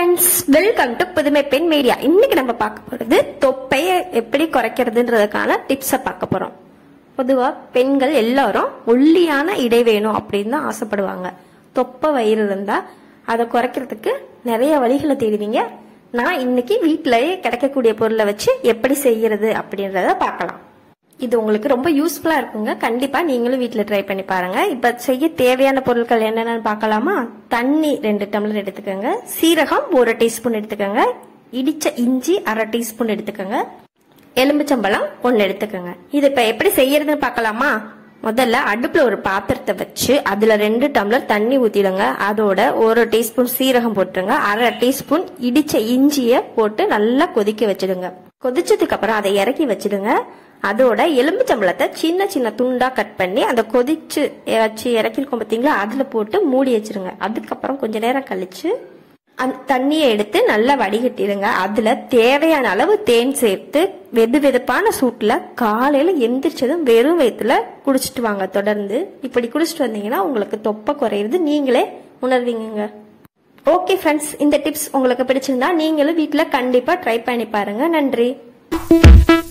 friends welcome to புதுமை பெண் media இன்னைக்கு நம்ம பார்க்க போறது தொப்பையை எப்படி குறைக்கிறதுன்றதுக்கான டிப்ஸை பார்க்க போறோம் பொதுவா பெண்கள் எல்லாரும் ஒல்லியான இடை வேணும் அப்படின்னு தான் ஆசைப்படுவாங்க தொப்பை வயிறு இருந்தா அதை குறைக்கிறதுக்கு நிறைய வழிகளை தேடுவீங்க நான் இன்னைக்கு வீட்டிலேயே கிடைக்கக்கூடிய பொருளை வச்சு எப்படி செய்யறது அப்படின்றத பார்க்கலாம் இது உங்களுக்கு ரொம்ப யூஸ்ஃபுல்லா இருக்குங்க கண்டிப்பா நீங்களும் வீட்ல ட்ரை பண்ணி பாருங்க இப்ப செய்ய தேவையான பொருட்கள் என்னென்னு பார்க்கலாமா தண்ணி ரெண்டு டம்ளர் எடுத்துக்கோங்க சீரகம் ஒரு டீஸ்பூன் எடுத்துக்கோங்க இடிச்ச இஞ்சி அரை டீஸ்பூன் எடுத்துக்கோங்க எலும்புச்சம்பழம் ஒன்னு எடுத்துக்கோங்க இது இப்ப எப்படி செய்யறதுன்னு பார்க்கலாமா முதல்ல அடுப்புல ஒரு பாத்திரத்தை வச்சு அதுல ரெண்டு டம்ளர் தண்ணி ஊத்திடுங்க அதோட ஒரு டீஸ்பூன் சீரகம் போட்டுருங்க அரை டீஸ்பூன் இடிச்ச இஞ்சிய போட்டு நல்லா கொதிக்க வச்சிடுங்க கொதிச்சதுக்கு அப்புறம் அதை இறக்கி வச்சிடுங்க அதோட எலும்புச்சம்பளத்தை சின்ன சின்ன துண்டா கட் பண்ணி அந்த கொதிச்சு வச்சு இறக்கிருக்கோம் பார்த்தீங்களா அதுல போட்டு மூடி வச்சிருங்க அதுக்கப்புறம் கொஞ்ச நேரம் கழிச்சு அந்த தண்ணியை எடுத்து நல்லா வடிகட்டிடுங்க அதுல தேவையான அளவு தேன் சேர்த்து வெது வெதுப்பான சூட்ல காலையில எந்திரிச்சதும் வெறும் வயிற்றுல குடிச்சிட்டு வாங்க தொடர்ந்து இப்படி குடிச்சிட்டு வந்தீங்கன்னா உங்களுக்கு தொப்பை குறையிறது நீங்களே உணர்வீங்க ஓகே ஃப்ரெண்ட்ஸ் இந்த டிப்ஸ் உங்களுக்கு பிடிச்சிருந்தா நீங்களும் வீட்டில் கண்டிப்பா ட்ரை பண்ணி பாருங்க நன்றி